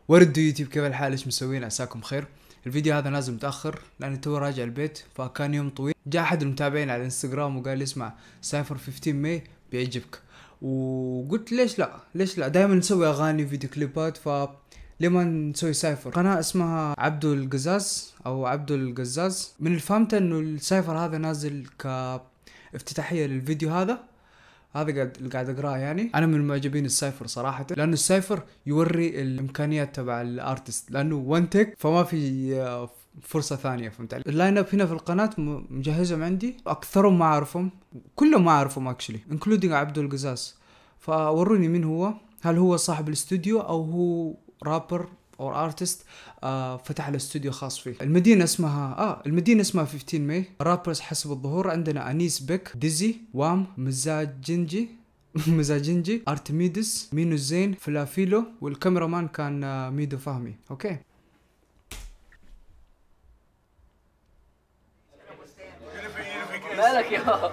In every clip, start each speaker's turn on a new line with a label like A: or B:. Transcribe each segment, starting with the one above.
A: وردوا يوتيوب كيف الحال ايش مسوين عساكم بخير الفيديو هذا نازل متاخر لاني تو راجع البيت فكان يوم طويل جاء احد المتابعين على الانستغرام وقال لي اسمع سايفر 15 ماي بيعجبك وقلت ليش لا ليش لا دائما نسوي اغاني وفيديو كليبات ف ليه ما نسوي سايفر قناة اسمها عبدو القزاز او عبدو القزاز من اللي فهمته انه السايفر هذا نازل كافتتاحية للفيديو هذا هذا قاعد اللي قاعد اقراه يعني انا من معجبين السايفر صراحه لانه السايفر يوري الامكانيات تبع الارتست لانه وان تك فما في آه، فرصة ثانية فهمت علي؟ اللاين اب هنا في القناة م- مجهزهم عندي اكثرهم ما اعرفهم كلهم ما اعرفهم اكشلي انكلودينج عبدو القزاز فوروني مين هو هل هو صاحب الاستوديو او هو رابر او ارتست آه فتح له استوديو خاص فيه المدينة اسمها اه المدينة اسمها 15 ماي رابرز حسب الظهور عندنا انيس بيك ديزي وام مزاجنجي مزاجنجي ارتميدس مينو زين فلافيلو والكاميرا مان كان آه ميدو فهمي اوكي
B: مالك يا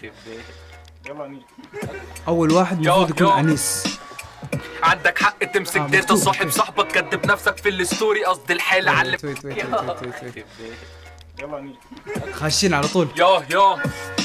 C: يلا نيجي
A: اول واحد
B: يو-
A: المفروض يكون
B: يو.
A: انيس
B: عندك حق تمسك
A: آه،
B: ديتا
A: مكتوب.
B: صاحب صاحبك كدب نفسك في الستوري قصد الحيل علم
A: ويت ويت ويت ويت ويت ويت
C: يلا نيجي
A: خاشين على طول
B: يا يا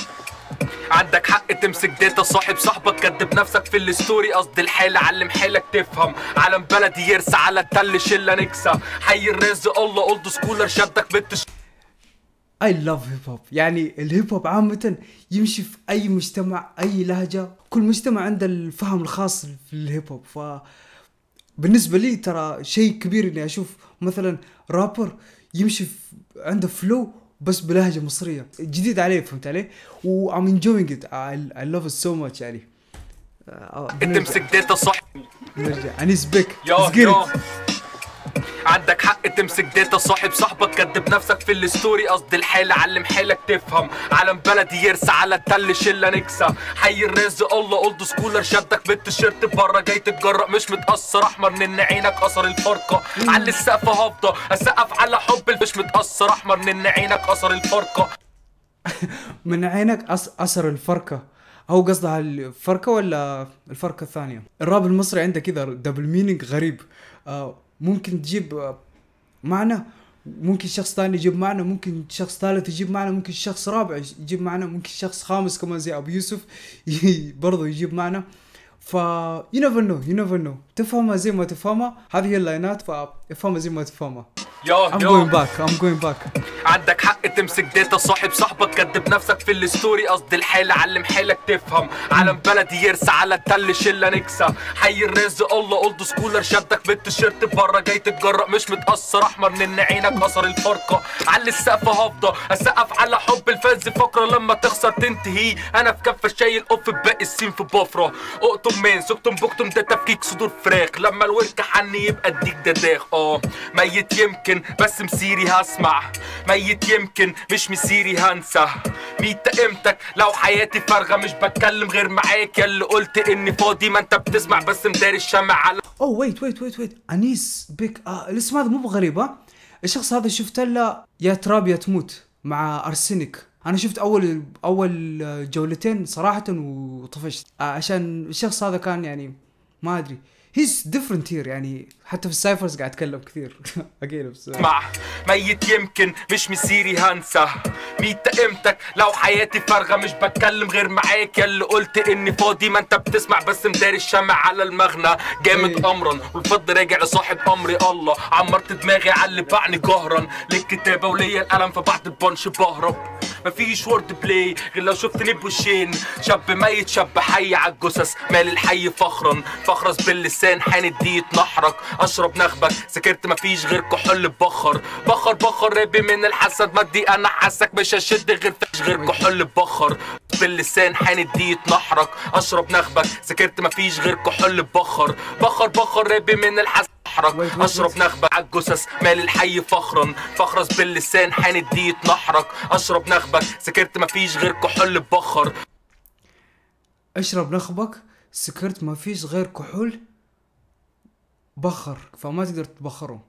B: عندك حق تمسك ديتا صاحب صاحبك كدب نفسك في الستوري قصد الحيل علم حيلك تفهم علم بلدي يرسى على التل شله نكسه حي الرزق الله اولد سكولر شدك بنت ش-
A: اي لاف هيب هوب يعني الهيب هوب عامة يمشي في اي مجتمع اي لهجة كل مجتمع عنده الفهم الخاص في الهيب هوب ف بالنسبة لي ترى شيء كبير اني اشوف مثلا رابر يمشي في عنده فلو بس بلهجة مصرية جديد عليه فهمت علي؟ و I'm enjoying it I, I love it so much يعني آه، بنرجع-
B: تمسك ديتا صاحب
A: نرجع انيس بيك
B: يا
A: Let's get
B: يا
A: it.
B: عندك حق تمسك ديتا صاحب صاحبك كدب نفسك في الستوري قصد الحيل علم حيلك تفهم علم بلدي يرسى على التل شله نكسه حي الرزق الله اولد سكولر شدك بالتيشيرت بره جاي تتجرأ مش متأثر احمر من عينك اثر الفرقه على السقف هفضه اسقف على حب مش متأثر احمر من عينك اثر الفرقه
A: من عينك أس أثر الفركة هو قصدها الفركة ولا الفركة الثانية الراب المصري عنده كذا دبل مينينج غريب آه ممكن تجيب آه معنى ممكن شخص ثاني يجيب معنى ممكن شخص ثالث يجيب معنى ممكن شخص رابع يجيب معنى ممكن شخص خامس كمان زي ابو يوسف برضه يجيب معنى ف you never know you never know تفهمها زي ما تفهمها هذه هي اللاينات فافهمها زي ما تفهمها
B: يا
A: I'm
B: يا
A: going back I'm going back
B: عندك حق تمسك ديتا صاحب صاحبك كدب نفسك في الستوري قصد الحيل علم حيلك تفهم علم بلدي يرسى على التل شله نكسه حي الرزق الله اولد سكولر شدك بالتيشيرت بره جاي تتجرأ مش متأثر احمر من عينك اثر الفرقه على السقف هفضه اسقف على حب الفانز فقره لما تخسر تنتهي انا في كفه شايل اوف باقي السين في بفره اقطم من سكتم بكتم ده تفكيك صدور فراخ لما الورك حني يبقى اديك دداخ اه ميت يمكن بس مسيري هسمع ميت يمكن مش مسيري هنسى ميت قيمتك لو حياتي فارغه مش بتكلم غير معاك يا اللي قلت اني فاضي ما انت بتسمع بس مداري الشمع على
A: اوه ويت ويت ويت ويت انيس بيك آه الاسم هذا مو بغريب ها الشخص هذا شفت له يا تراب يا تموت مع ارسنك انا شفت اول اول آه، جولتين صراحه وطفشت آه عشان الشخص هذا كان يعني ما ادري هيز ديفرنت هير يعني حتى في السايفرز قاعد اتكلم كثير اجين بس
B: اسمع ميت يمكن مش مسيري هنسى ميت قيمتك لو حياتي فارغه مش بتكلم غير معاك يا اللي قلت اني فاضي ما انت بتسمع بس مداري الشمع على المغنى جامد
A: إيه.
B: امرا والفضل راجع لصاحب امري الله عمرت دماغي على اللي باعني جهرا للكتابه وليا القلم فبعد البنش بهرب مفيش وورد بلاي غير لو شفتني بوشين شاب ميت شاب حي عالجثث مال الحي فخرا فخرس باللسان حاندي يتنحرك اشرب نخبك سكرت مفيش غير كحول بخر بخر بخر رابي من الحسد مدي انا حاسك مش هشد غير فيش غير كحول بخر باللسان حاندي يتنحرك اشرب نخبك سكرت مفيش غير كحول بخر بخر بخر رابي من الحسد احرك
A: Wait, wait,
B: اشرب
A: wait.
B: نخبة عالجثث مال الحي فخرا فخرس باللسان حاندي يتنحرك اشرب نخبك سكرت مفيش غير كحول بخر
A: اشرب نخبك سكرت ما فيش غير كحول بخر فما تقدر تبخره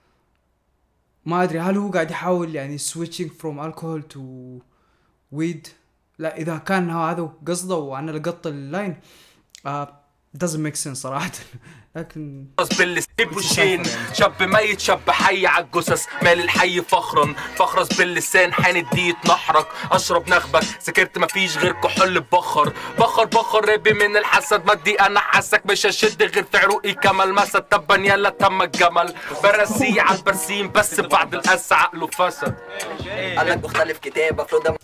A: ما ادري هل هو قاعد يحاول يعني switching from alcohol to weed لا اذا كان هذا قصده وانا لقطت اللاين آه doesn't make sense صراحة لكن
B: راس باللسان وشين شاب ميت شاب حي عالجثث مال الحي فخرا فخرس باللسان حندي يتنحرك اشرب نخبك سكرت مفيش غير كحول بخر بخر بخر ربي من الحسد مدي انا حاسك مش هشد غير في عروقي كمال مسد تبا يلا تم الجمل برسي على البرسيم بس بعد القس عقله فسد
D: قالك مختلف كتاب المفروض ده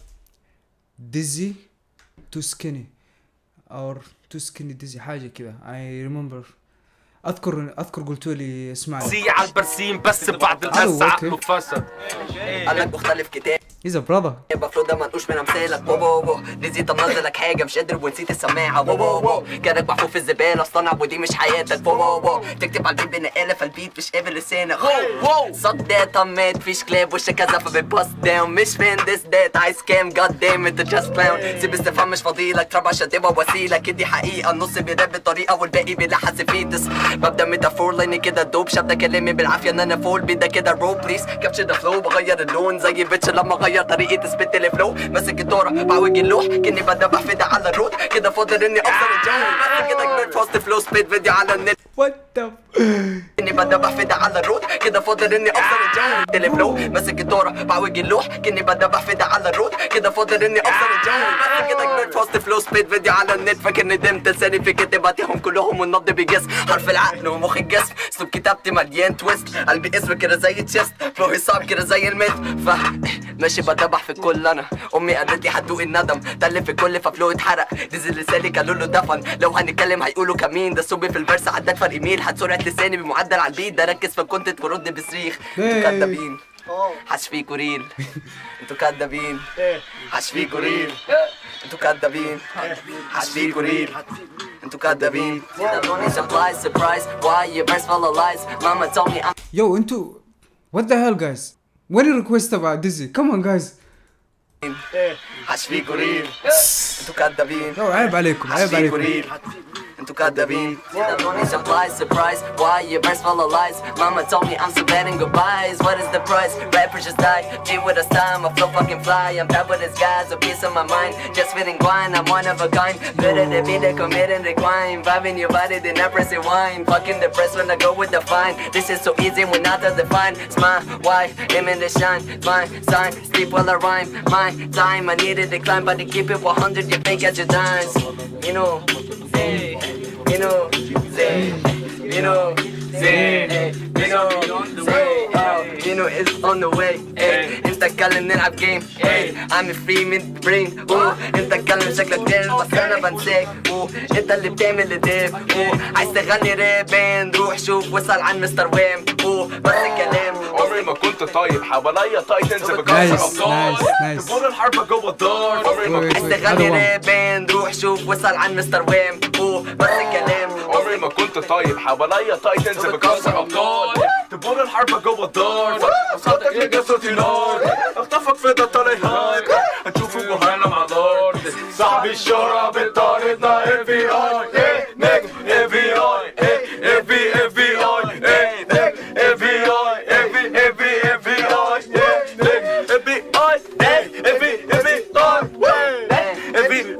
A: ديزي تو سكيني اور تو سكيني ديزي حاجة كذا I remember اذكر اذكر قلتوا لي اسمعني
B: رسي على البرسيم بس بعد القس
A: أيوة، أوكي.
B: عقله فسد
D: قالك مختلف كتاب
A: اذا براذر
D: المفروض ده منقوش من امثالك بو بو بو ديزي طب نزلك حاجه مش قادر ونسيت السماعه بو بو بو كانك محفوظ في الزباله اصطنع ودي مش حياتك بو بو بو تكتب على البيت بنقاله فالبيت مش قابل لسانك صد ده طمات فيش كلاب وش كذا فبتباص داون مش فين ذس دات عايز كام جاد دام انت جاست كلاون سيب استفهام مش فضيلك تراب عشان تبقى وسيله كدي حقيقه النص بيراب بطريقه والباقي بيلحس فيتس ببدا ميتافور لاني كده دوب شبدا كلامي بالعافيه ان انا فول بيدا كده رو بليز كابتشر ذا فلو بغير اللون زي بيتش لما غير طريقه سبيت الفلو ماسك الدوره بعوج اللوح كاني بدبح فدا على الروت كده فاضل اني اوصل الجو بس كده كبرت فاست فلو سبيت فيديو على النت
A: وات ذا
D: اني بدبح فدا على الروت كده فاضل اني اوصل الجو الفلو ماسك الدوره بعوج اللوح كاني بدبح فدا على الروت كده فاضل اني اوصل الجو بس كده كبرت فاست فلو سبيت فيديو على النت فاكر ندمت لساني في كتاباتهم كلهم والنبض بيجس حرف العقل ومخ الجسم اسلوب كتابتي مليان تويست قلبي اسم كده زي تشيست فلوهي صعب كده زي الميت ف ماشي بدبح في الكل انا امي قالت لي هتدوق الندم تلف في الكل ففلو اتحرق ديزل لساني قالوا له دفن لو هنتكلم هيقولوا كمين ده صوبي في الفرس عداد فرق ميل هات سرعه لساني بمعدل على البيت ده ركز في الكونتنت ورد بصريخ انتوا كدابين هشفيكوا ريل انتوا كدابين هشفيكوا ريل انتوا كدابين هشفيكوا ريل انتوا كدابين surprise surprise why your verse full of lies mama told me I'm
A: يو انتوا وات ذا هيل جايز وين الريكوست تبع ديزي كمان جايز
D: هشفيكوا ريل انتوا كدابين
A: يو عيب عليكم عيب
D: هشفيكوا
A: عليكم
D: ريل انتوا كدابين surprise surprise why your verse full of lies mama told me I'm so bad in goodbyes what is the price rappers just die G with a time I feel fucking fly I'm bad with this guys a piece of my mind just fitting grind I'm one of a kind better to be the committing the crime vibing your body then I press wine fucking depressed when I go with the fine this is so easy when not to define it's my wife aiming to shine my sign sleep while I rhyme my time I need to decline but to keep it 100 you think at your dimes you know Hey, you know, say, you know, say, you know, say, oh, you know, it's on the way. Hey, انت اتكلم نلعب جيم. Hey, I'm free من brain. اوه انت اتكلم شكلك دير بس انا بنساك. اوه انت اللي بتعمل الديب. اوه عايز تغني راب روح شوف واسال عن مستر وام. اوه بس كلام.
B: عمري ما كنت طيب حواليا تايتنز بكسر
A: نايس،
B: ابطال
A: نايس، نايس.
B: تبور الحرب جوه الدار عمري ما
A: ويت،
D: عايز
A: ويت،
D: تغني
A: هذا
D: راب روح شوف واسال عن مستر وام. اوه بس كلام.
B: عمري ما كنت طيب حواليا تايتنز بكسر ابطال تبور الحرب جوه الدار صوتك يا صوتي نار اخطفك في ده طالع هنشوفه جهنم على الارض صاحبي الشهرة بطاردنا اف بي اي نجم اف بي اي اف بي اف بي اي اف بي اي اف بي اف بي اف بي اي اف بي اي اف بي اف بي اي اف بي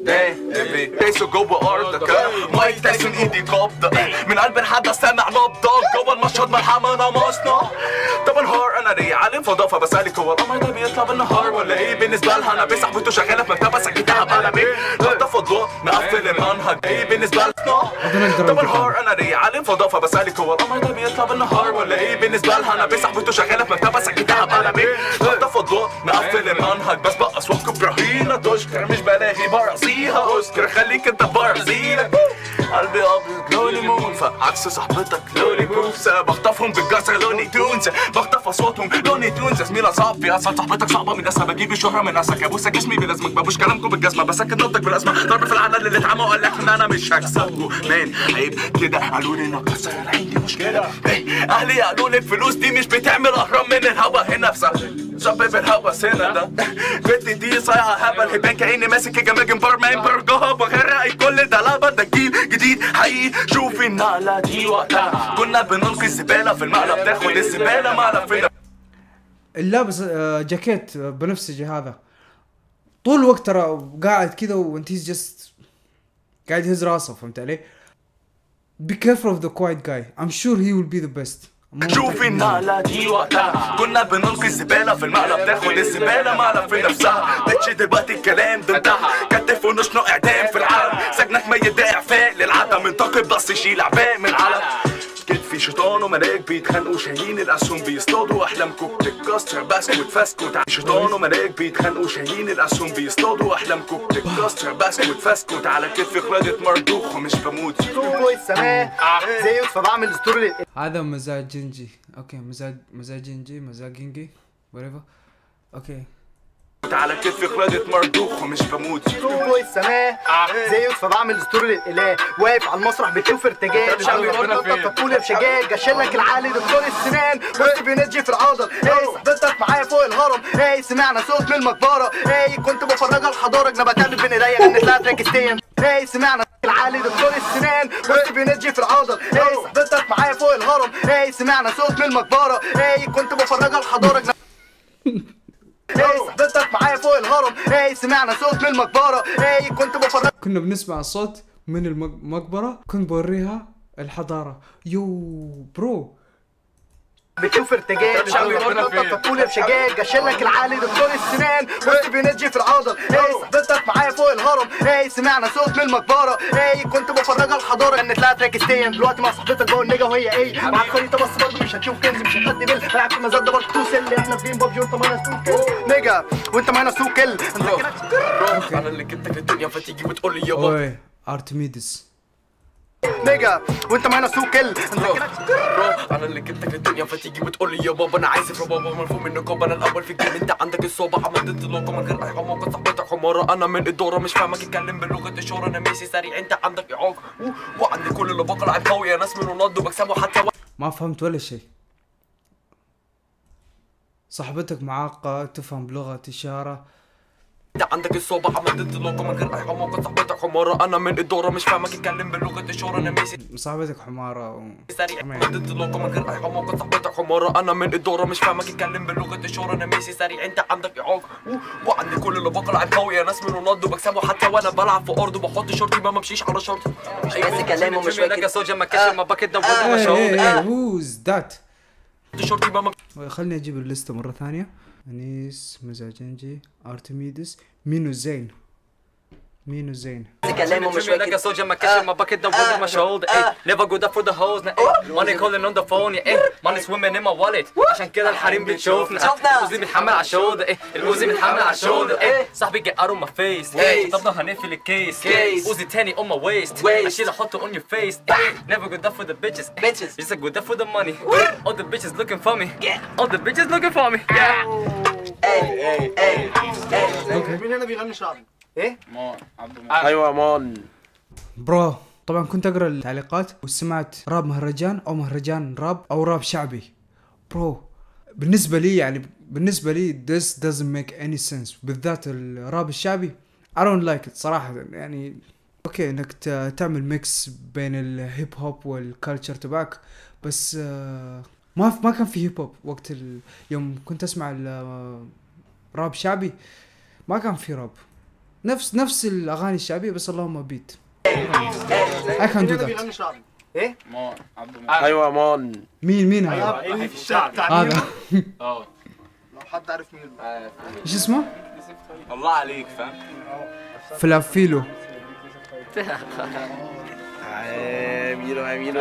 B: اي دايسو جوه ارضك مايك تايسون ايدي قبضة من قلب الحدث سامع نبضة جوه المشهد ملحمة انا مصنع طب النهار انا ليه عالم فضافة بسألك هو القمر ده بيطلع بالنهار ولا ايه بالنسبة لها انا بصاحبته شغالة في مكتبة سكتها بقلمي ده فضاء مقفل المنهج ايه بالنسبة لنا
A: نقدر
B: طب
A: نقول
B: النهار انا ليه عالم فضافة بسألك هو القمر ده بيطلع بالنهار ولا ايه بالنسبة لها انا بصاحبته شغالة في مكتبة سكتها بقلمي ده فضاء مقفل المنهج بس بقى اسواق ابراهيم تشكر مش بلاغي برصيها اسكر خليك انت برصيلك قلبي ابيض لوني موف عكس صاحبتك لوني موس بخطفهم بالجزر لوني تونز بخطف اصواتهم لوني تونز زميلة صعب في اصل صاحبتك صعبة من ناسها بجيب الشهرة من ناسك ابوسك جسمي بلازمك ببوش كلامكم بالجزمة بسكت نبضك بالازمة ضرب في العلن اللي اتعمى وقال لك ان انا مش هكسبكوا مان عيب كده قالوا لي انك كسر انا عندي مشكلة إيه، اهلي قالوا لي الفلوس دي مش بتعمل اهرام من الهوا هنا في سهل شباب الهوس هنا ده بنتي دي صايعة هبل هبان كأني ماسك الجماجم بارمان برجها بغرق الكل ده لعبة ده جيل جديد حقيقي شوف النقلة دي وقتها كنا بنلقي الزبالة في المقلب تاخد الزبالة مقلب في
A: اللابس آه، جاكيت آه، بنفسجي هذا طول الوقت ترى قاعد كذا وانت جست قاعد يهز راسه فهمت علي؟ be careful of the quiet guy I'm sure he will be the best
E: شوف النقلة دي وقتها كنا بنلقي الزبالة في المقلب تاخد الزبالة مقلب في نفسها بقتش دلوقتي الكلام ده انتهى كتف ونشنق اعدام في العالم سجنك ميت ده اعفاء للعدم انتقد بس يشيل اعباء من العالم كتفي شيطان وملاك بيتخانقوا شايلين الاسهم بيصطادوا احلامكم بتتكسر بسكوت فاسكوت شيطان وملاك بيتخانقوا شايلين الاسهم بيصطادوا احلامكم بتتكسر بسكوت فاسكوت على كتفي خرادة مردوخ ومش بموت
F: فوق السماء زيوت فبعمل ستوري لل-
A: هذا مزاج جنجي اوكي مزاج مزاج جنجي مزاج جنجي whatever اوكي
E: على كتفي خرادة مردوخ ومش بموت
F: فوق السماء زيوت فبعمل ستوري للاله واقف على المسرح بتشوف ارتجال تقول بشجاج اشيلك العالي دكتور السنان بص بينجي في العضل ايه صاحبتك معايا فوق الهرم ايه سمعنا صوت من المقبره ايه كنت بفرجها الحضاره انا بكلم بين ايديا غنت لها تراكستين ايه سمعنا العالي دكتور السنان بص بينجي في العضل ايه صاحبتك معايا فوق الهرم ايه سمعنا صوت من المقبره ايه كنت بفرجها الحضاره ايه صاحبتك معايا فوق الهرم ايه سمعنا صوت من المقبره ايه كنت بفرجها
A: كنا بنسمع الصوت من المقبرة كنت بوريها الحضارة يو برو
F: بتشوف ارتجال تقول بشجاج اشيلك العالي دكتور السنان بص بينجي في العضل ايه صاحبتك معايا فوق الهرم ايه سمعنا صوت من المقبره ايه كنت بفرجها الحضاره غنت لها تراكستين دلوقتي مع صاحبتك جوه النجا وهي ايه معاك خريطه بس برضه مش هتشوف كنز مش هتقدم بال معاك في المزاد ده برضه توصل احنا في جيم بابجي وانت ماينس تو كيل نجا وانت ماينس تو كيل انت كده
E: انا اللي جبتك الدنيا فتيجي وتقول لي يابا
A: اوي ارتميدس
F: نجا وانت ماينس تو كيل انت كده
E: انا اللي جبتك الدنيا فتيجي وتقول لي يا بابا انا عايز يا بابا مفهوم النقاب انا الاول في الجيم انت عندك الصوبة عملت انطلاقه من غير اي حماقه صاحبتك حماره انا من الدوره مش فاهمك اتكلم بلغه اشاره انا ماشي سريع انت عندك اعاقه و- وعندي كل اللي بقى لعيب قوي يا ناس من رونالدو بكسبه حتى و...
A: ما فهمت ولا شيء صاحبتك معاقة تفهم بلغة إشارة
E: انت عندك الصوبة عملت انطلاقه من غير اي حماقه صاحبتك حماره انا من الدوره مش فاهمك اتكلم بلغه اشاره انا ماشي
A: صاحبتك حمارة و...
E: سريع عملت انطلاقه من غير اي حماقه صاحبتك حماره انا من الدوره مش فاهمك اتكلم بلغه اشاره انا ماشي سريع انت عندك اعاقه و- وعندي كل اللي بقى لعيب قوي يا ناس من رونالدو بكسبه حتى وانا بلعب في ارضه بحط شورتي ما بمشيش على شرط
D: بس كلامه مش واكد.
E: سوجا ما كانش ما باكت ده
A: ايه ايه ايه هوز ذات
E: شورتي ما
A: خلني اجيب الليستة مرة ثانية انيس مزاجنجي ارتميدس مينو زين مينو زين
D: كلامه مش واكد.
E: سوجا ما كانش ما باكت ده over my shoulder eh never go up for the hoes nah eh money calling on the phone yeah eh money swimming in my wallet عشان كده الحريم بتشوفنا
D: شوفنا.
E: الأوزي بيتحمل على الشولدر eh الأوزي بيتحمل على الشولدر eh صاحبي get out of my face
D: Face.
E: طب هنقفل الكيس
D: Case.
E: أوزي تاني on my waist
D: Waist.
E: اشيل احطه on your face eh never go up for the bitches eh
D: Bitches.
E: just go up for the money all the bitches looking for me all the bitches looking for me yeah
F: مين هنا بيغني شعبي ايه
C: ايوه مان
A: برو طبعا كنت اقرا التعليقات وسمعت راب مهرجان او مهرجان راب او راب شعبي برو بالنسبه لي يعني بالنسبه لي this doesn't make any sense بالذات الراب الشعبي I don't like it صراحه يعني اوكي انك ت- تعمل ميكس بين الهيب هوب والكالتشر تبعك بس آه، ما ما كان في هيب هوب وقت ال... يوم كنت اسمع الراب شعبي ما كان في راب نفس نفس الاغاني الشعبيه بس اللهم بيت I can do
F: مين هنا
A: that
F: بيغني شعبي ايه
C: ايوه مان
A: مين مين هذا
F: ايه الشعب
A: هذا
F: لو حد عارف مين
A: ايش اسمه
E: الله عليك فاهم
A: فلافيلو
C: ميرو ميرو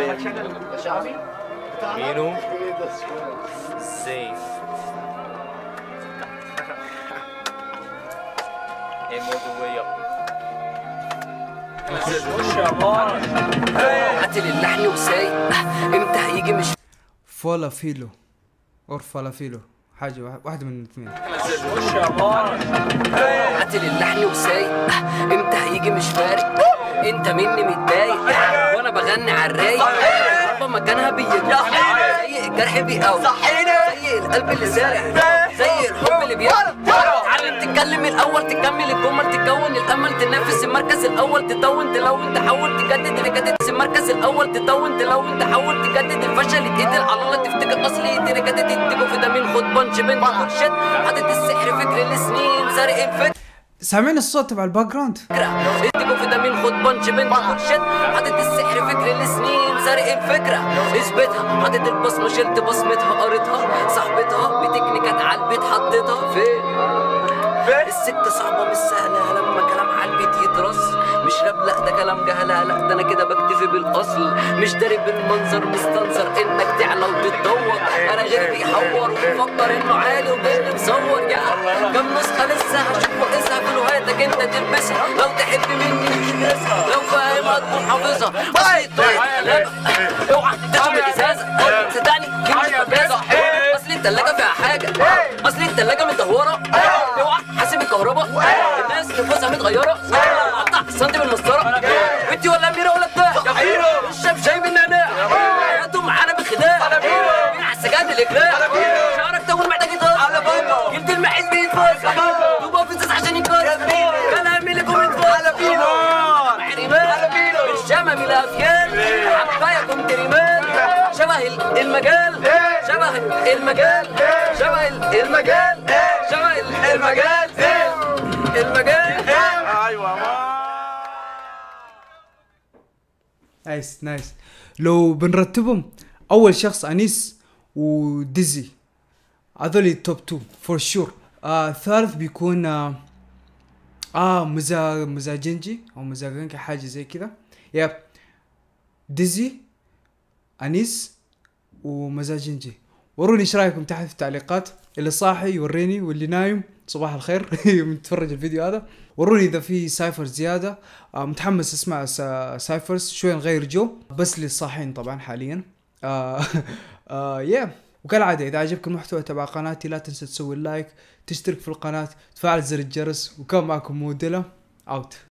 E: مينو سيف Aim all the way up.
D: قاتل اللحن وسايق امتى هيجي مش
A: فلافيلو اور فلافيلو حاجه واحد- واحده من الاثنين
D: قاتل اللحن وسايق امتى هيجي مش فارق انت مني متضايق وانا بغني على الرايق ضربة مكانها بيجرح زي الجرح بيقوي زي القلب اللي سارق زي الحب اللي بيقوي تعلم تتكلم الاول تكمل الجمل تكون الامل تنافس المركز الاول تطون تلون تحول تجدد تجدد المركز الاول تطون تلون تحول تجدد الفشل يتقتل على الله تفتكر اصلي تجدد يديكوا في دمين خد بانش بنت مرشد حاطط السحر فكر لسنين سارق الفكر
A: سامعين الصوت تبع الباك جراوند
D: اديكوا في ده مين خد بنش بنت شت حاطط السحر فكر لسنين سارق الفكرة اثبتها حاطط البصمة شلت بصمتها قريتها صاحبتها بتكنيكات على البيت حطيتها فين السكة صعبة مش سهلة لما كلام على البيت يترص مش راب لا ده كلام جهلة لا ده انا كده بكتفي بالاصل مش داري بالمنظر مستنظر انك تعلى وتتدور انا غير بيحور ومفكر انه عالي وجاي مصور يا كم نسخة لسه هشوف واقيسها في لغاتك انت تلبسها لو تحب مني تدرسها لو فاهمها تكون حافظها طيب طيب لا اوعى تاخد الازازة صدقني دي مش خبازة اصل التلاجة فيها حاجة اصل التلاجة مدورة اوعى حاسب الكهرباء الناس نفوسها متغيرة قطع سنتي بالمسطرة بنتي ولا اميرة ولا بتاع الشاب شاي بالنعناع حياتهم معانا بالخداع مين على السجاد الاقلاع شعرك طول محتاج يتغير جلد المعز بيتفرج طوبة في الزيت عشان يتكسر كلامي لكم يتفرج محرمات بالشمم الافيال حبايكم كريمات شبه المجال شبه المجال شبه المجال شبه المجال المجال
A: نايس نايس لو بنرتبهم اول شخص انيس وديزي هذول توب 2 فور شور آه الثالث بيكون آه, اه مزا مزاجنجي او مزاجنجي حاجه زي كذا يب ديزي انيس ومزاجنجي وروني ايش رايكم تحت في التعليقات اللي صاحي يوريني واللي نايم صباح الخير متفرج الفيديو هذا وروني اذا في سايفر زياده آه متحمس اسمع سا- سايفرز شوي نغير جو بس للصاحيين طبعا حاليا آه آه يا وكالعاده اذا عجبك المحتوى تبع قناتي لا تنسى تسوي اللايك تشترك في القناه تفعل زر الجرس وكان معكم موديلا اوت